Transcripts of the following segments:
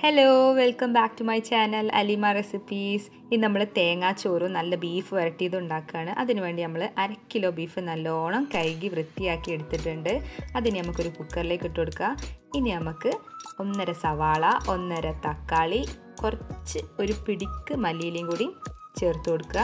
hello welcome back to my channel Alima recipes ഇന്ന് നമ്മൾ തേങ്ങാച്ചോറും നല്ല ബീഫ് വരട്ടിയത് ഉണ്ടാക്കുകയാണ് അതിനുവേണ്ടി നമ്മൾ അര കിലോ ബീഫ് നല്ലോണം കഴുകി വൃത്തിയാക്കി എടുത്തിട്ടുണ്ട് അതിന് നമുക്കൊരു കുക്കറിലേക്ക് ഇട്ട് കൊടുക്കുക ഇനി നമുക്ക് ഒന്നര സവാള ഒന്നര തക്കാളി കുറച്ച് ഒരു പിടിക്ക് മല്ലിയിലയും കൂടി ചേർത്ത് കൊടുക്കുക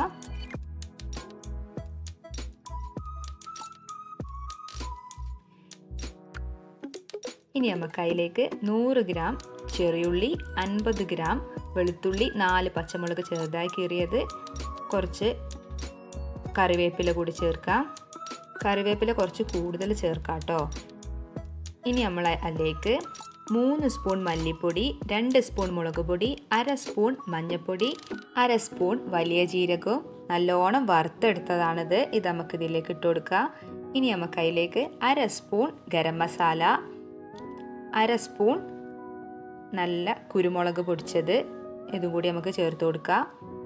ഇനി നമുക്ക് അതിലേക്ക് നൂറ് ഗ്രാം ചെറിയുള്ളി അൻപത് ഗ്രാം വെളുത്തുള്ളി നാല് പച്ചമുളക് ചെറുതായി കീറിയത് കുറച്ച് കറിവേപ്പില കൂടി ചേർക്കാം കറിവേപ്പില കുറച്ച് കൂടുതൽ ചേർക്കാം കേട്ടോ ഇനി നമ്മൾ അതിലേക്ക് മൂന്ന് സ്പൂൺ മല്ലിപ്പൊടി രണ്ട് സ്പൂൺ മുളക് പൊടി അര സ്പൂൺ മഞ്ഞൾപ്പൊടി അര സ്പൂൺ വലിയ ജീരകവും നല്ലോണം വറുത്തെടുത്തതാണിത് ഇത് നമുക്ക് ഇതിലേക്ക് ഇട്ട് കൊടുക്കാം ഇനി നമുക്ക് അതിലേക്ക് അര സ്പൂൺ ഗരം മസാല അര സ്പൂൺ നല്ല കുരുമുളക് പൊടിച്ചത് ഇതും കൂടി നമുക്ക് ചേർത്ത് കൊടുക്കാം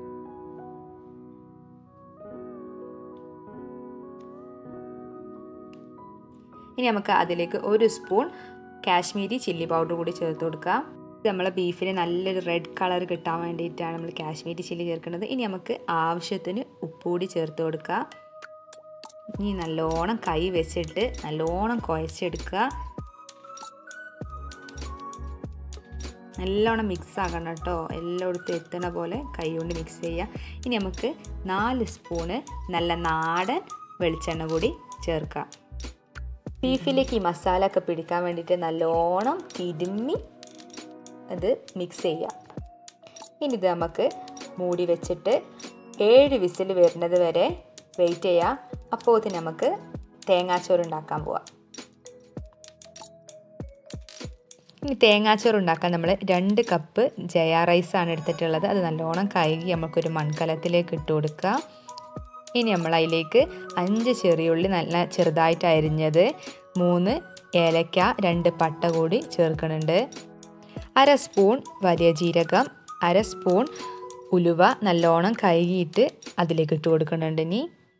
ഇനി നമുക്ക് അതിലേക്ക് ഒരു സ്പൂൺ കാശ്മീരി ചില്ലി പൗഡർ കൂടി ചേർത്ത് കൊടുക്കാം ഇത് നമ്മളെ ബീഫിന് നല്ലൊരു റെഡ് കളർ കിട്ടാൻ വേണ്ടിയിട്ടാണ് നമ്മൾ കാശ്മീരി ചില്ലി ചേർക്കുന്നത് ഇനി നമുക്ക് ആവശ്യത്തിന് ഉപ്പ് കൂടി ചേർത്ത് കൊടുക്കാം ഇനി നല്ലോണം കൈ വെച്ചിട്ട് നല്ലോണം കുഴച്ചെടുക്കുക നല്ലോണം മിക്സ് ആക്കണം കേട്ടോ എല്ലായിടത്തും എത്തണ പോലെ കൈ കൊണ്ട് മിക്സ് ചെയ്യുക ഇനി നമുക്ക് നാല് സ്പൂണ് നല്ല നാടൻ വെളിച്ചെണ്ണ കൂടി ചേർക്കാം ബീഫിലേക്ക് ഈ മസാല ഒക്കെ പിടിക്കാൻ വേണ്ടിയിട്ട് നല്ലോണം തിരുമ്മി അത് മിക്സ് ചെയ്യാം ഇനി ഇത് നമുക്ക് മൂടി വെച്ചിട്ട് ഏഴ് വിസിൽ വരുന്നത് വരെ വെയിറ്റ് ചെയ്യാം അപ്പോൾ ഇത് നമുക്ക് തേങ്ങാച്ചോറ് ഉണ്ടാക്കാൻ പോവാം ഇനി തേങ്ങാച്ചോറ് ഉണ്ടാക്കാൻ നമ്മൾ രണ്ട് കപ്പ് ജയ റൈസാണ് എടുത്തിട്ടുള്ളത് അത് നല്ലോണം കഴുകി നമുക്കൊരു മൺകലത്തിലേക്ക് ഇട്ട് കൊടുക്കുക ഇനി നമ്മൾ അതിലേക്ക് അഞ്ച് ചെറിയുള്ളി നല്ല ചെറുതായിട്ട് അരിഞ്ഞത് മൂന്ന് ഏലക്ക രണ്ട് പട്ട കൂടി ചേർക്കുന്നുണ്ട് അര സ്പൂൺ വലിയ ജീരകം അര സ്പൂൺ ഉലുവ നല്ലോണം കഴുകിയിട്ട് അതിലേക്ക് ഇട്ട് കൊടുക്കുന്നുണ്ട് ഇനി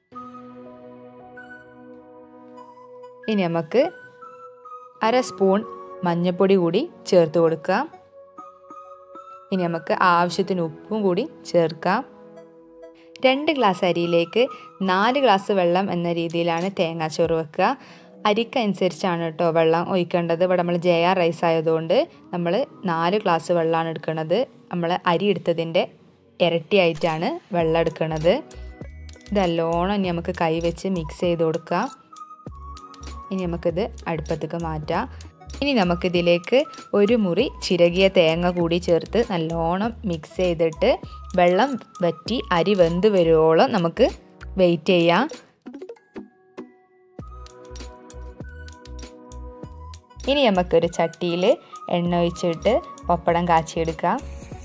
ഇനി നമുക്ക് അര സ്പൂൺ മഞ്ഞൾപ്പൊടി കൂടി ചേർത്ത് കൊടുക്കാം ഇനി നമുക്ക് ആവശ്യത്തിന് ഉപ്പും കൂടി ചേർക്കാം രണ്ട് ഗ്ലാസ് അരിയിലേക്ക് നാല് ഗ്ലാസ് വെള്ളം എന്ന രീതിയിലാണ് തേങ്ങാച്ചോറ് വെക്കുക അരിക്കനുസരിച്ചാണ് കേട്ടോ വെള്ളം ഒഴിക്കേണ്ടത് ഇവിടെ നമ്മൾ ജയ റൈസ് ആയതുകൊണ്ട് നമ്മൾ നാല് ഗ്ലാസ് വെള്ളമാണ് എടുക്കുന്നത് നമ്മൾ അരി എടുത്തതിൻ്റെ ഇരട്ടിയായിട്ടാണ് വെള്ളം എടുക്കുന്നത് ഇതല്ലോണം ഇനി നമുക്ക് കൈ വെച്ച് മിക്സ് ചെയ്ത് കൊടുക്കാം ഇനി നമുക്കിത് അടുപ്പത്തേക്ക് മാറ്റാം ഇനി നമുക്കിതിലേക്ക് ഒരു മുറി ചിരകിയ തേങ്ങ കൂടി ചേർത്ത് നല്ലോണം മിക്സ് ചെയ്തിട്ട് വെള്ളം വറ്റി അരി വെന്ത് വരുവോളം നമുക്ക് വെയിറ്റ് ചെയ്യാം ഇനി നമുക്കൊരു ചട്ടിയിൽ എണ്ണ ഒഴിച്ചിട്ട് പപ്പടം കാച്ചിയെടുക്കാം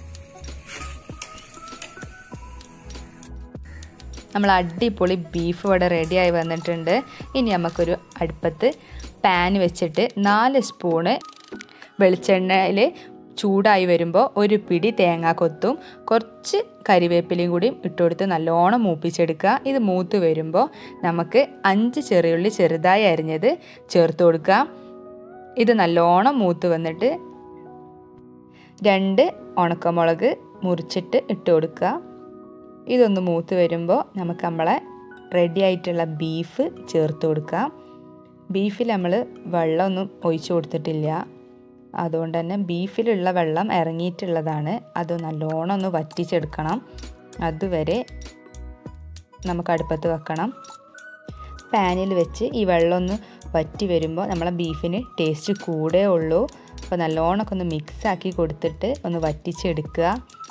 നമ്മൾ അടിപൊളി ബീഫ് ഇവിടെ റെഡിയായി വന്നിട്ടുണ്ട് ഇനി നമുക്കൊരു അടുപ്പത്ത് പാൻ വെച്ചിട്ട് നാല് സ്പൂണ് വെളിച്ചെണ്ണയിൽ ചൂടായി വരുമ്പോൾ ഒരു പിടി തേങ്ങ കൊത്തും കുറച്ച് കരിവേപ്പിലയും കൂടി ഇട്ടുകൊടുത്ത് നല്ലോണം മൂപ്പിച്ചെടുക്കുക ഇത് മൂത്ത് വരുമ്പോൾ നമുക്ക് അഞ്ച് ചെറിയുള്ളി ചെറുതായി അരിഞ്ഞത് ചേർത്ത് കൊടുക്കുക ഇത് നല്ലോണം മൂത്ത് വന്നിട്ട് രണ്ട് ഉണക്കമുളക് മുറിച്ചിട്ട് ഇട്ട് കൊടുക്കുക ഇതൊന്ന് മൂത്ത് വരുമ്പോൾ നമുക്ക് നമ്മളെ റെഡി ആയിട്ടുള്ള ബീഫ് ചേർത്ത് കൊടുക്കാം ബീഫിൽ നമ്മൾ വെള്ളമൊന്നും ഒഴിച്ചു കൊടുത്തിട്ടില്ല അതുകൊണ്ട് തന്നെ ബീഫിലുള്ള വെള്ളം ഇറങ്ങിയിട്ടുള്ളതാണ് അത് നല്ലോണം ഒന്ന് വറ്റിച്ചെടുക്കണം അതുവരെ നമുക്ക് അടുപ്പത്ത് വെക്കണം പാനിൽ വെച്ച് ഈ വെള്ളം ഒന്ന് വറ്റി വരുമ്പോൾ നമ്മളെ ബീഫിന് ടേസ്റ്റ് കൂടേ ഉള്ളൂ അപ്പോൾ നല്ലോണമൊക്കെ ഒന്ന് മിക്സ് ആക്കി കൊടുത്തിട്ട് ഒന്ന് വറ്റിച്ചെടുക്കുക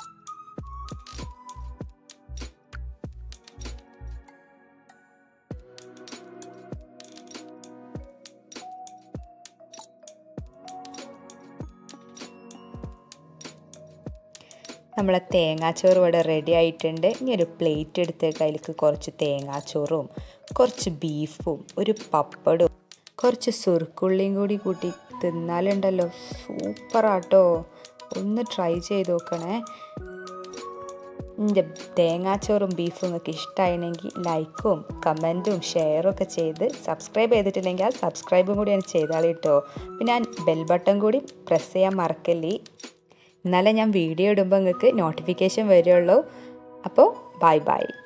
നമ്മളെ തേങ്ങാച്ചോറ് ഇവിടെ റെഡി ആയിട്ടുണ്ട് ഇനി ഒരു പ്ലേറ്റ് എടുത്തേക്ക് അതിലേക്ക് കുറച്ച് തേങ്ങാച്ചോറും കുറച്ച് ബീഫും ഒരു പപ്പടും കുറച്ച് സുറുക്കുള്ളിയും കൂടി കൂട്ടി തിന്നാലുണ്ടല്ലോ സൂപ്പറാട്ടോ ഒന്ന് ട്രൈ ചെയ്ത് നോക്കണേ എൻ്റെ തേങ്ങാച്ചോറും ബീഫും നിങ്ങൾക്ക് ഇഷ്ടമായിരുന്നെങ്കിൽ ലൈക്കും കമൻറ്റും ഷെയറും ഒക്കെ ചെയ്ത് സബ്സ്ക്രൈബ് ചെയ്തിട്ടില്ലെങ്കിൽ ആ സബ്സ്ക്രൈബും കൂടി ഞാൻ ചെയ്താൽ കേട്ടോ പിന്നെ ഞാൻ ബെൽ ബട്ടൺ കൂടി പ്രസ് ചെയ്യാൻ മറക്കല്ലേ എന്നാലേ ഞാൻ വീഡിയോ ഇടുമ്പോൾ നിങ്ങൾക്ക് നോട്ടിഫിക്കേഷൻ വരുള്ളൂ അപ്പോൾ ബൈ ബൈ